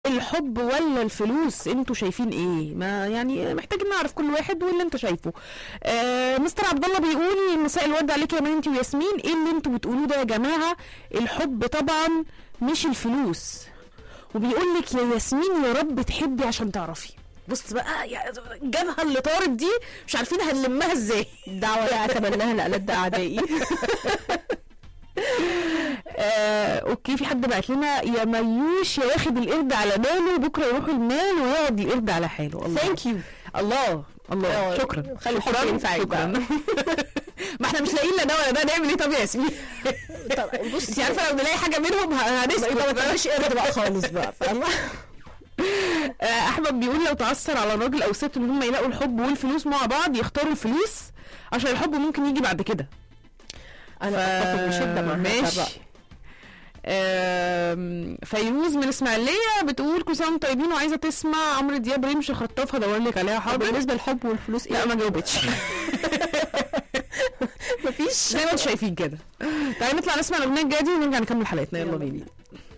الحب ولا الفلوس انتوا شايفين ايه ما يعني محتاجين نعرف كل واحد واللي انت شايفه آه مستر عبد الله بيقول مساء الورد عليك يا مان انت وياسمين ايه اللي انتوا بتقولوه ده يا جماعه الحب طبعا مش الفلوس وبيقول لك يا ياسمين يا رب تحبي عشان تعرفي بص بقى يا جابها اللي طارت دي مش عارفين هنلمها ازاي دعوة لا أتمناها لألد أعدائي آه، اوكي في حد بعت لنا يا ميوش يا واخد القرد على باله بكره يروح المال ويقعد القرد على حاله الله ثانك يو الله الله آه، شكرا خلي الحب شكراً، ينفعك شكرا بقى. ما احنا مش لاقيين لا ده ولا ده نعمل ايه طب يا ياسمين طب انت بصي عارفه لو نلاقي حاجه منهم ه- هنسكت يبقى ما بقى. تبقاش قرد بقى خالص بقى فاهمة آه، احمد بيقول لو تعثر على الراجل او الست ان هم يلاقوا الحب والفلوس مع بعض يختاروا الفلوس عشان الحب ممكن يجي بعد كده أنا أتفق بشدة مع هذا ماشي الرأي. آم، فيروز من اسماعيليه بتقول كل سنه وانتم طيبين وعايزه تسمع عمرو دياب رمش الخطاف هدور لك عليها طب حاضر بالنسبة للحب والفلوس لا إيه؟ ما جاوبتش مفيش زي ما انتم شايفين كده تعالى نطلع نسمع الاغنيه الجايه دي ونرجع نكمل حلقتنا يلا يلا بينا